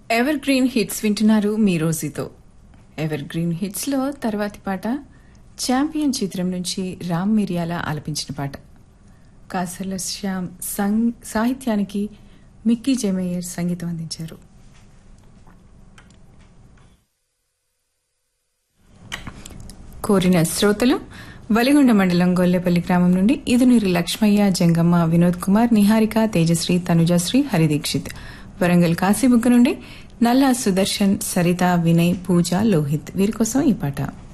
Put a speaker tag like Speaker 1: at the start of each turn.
Speaker 1: ever green hits వింటున్నారు మీ రోజుతో ever green hits లో తర్వాతి పాట ఛాంపియన్ చిత్రం నుంచి రామ్ మిరియాల ఆలపించిన పాట కాసర్ల శ్యామ్ సంగ్ సాహిత్యానికి మిక్కీ జమేయర్ సంగీతం అందించారు కోరిన శ్రోతలు వలిగొండ మండలం గొల్లెపల్లి గ్రామం నుండి ఇదునూరి లక్ష్మయ్య జంగమ్మ వినోద్ కుమార్ నిహారిక తేజశ్రీ తనుజశ్రీ హరిదీక్షిత్ వరంగల్ కాశీబుగ్గ నుండి నల్లా సుదర్శన్ సరిత వినయ్ పూజ లోహిత్ వీరి కోసం ఈ పాట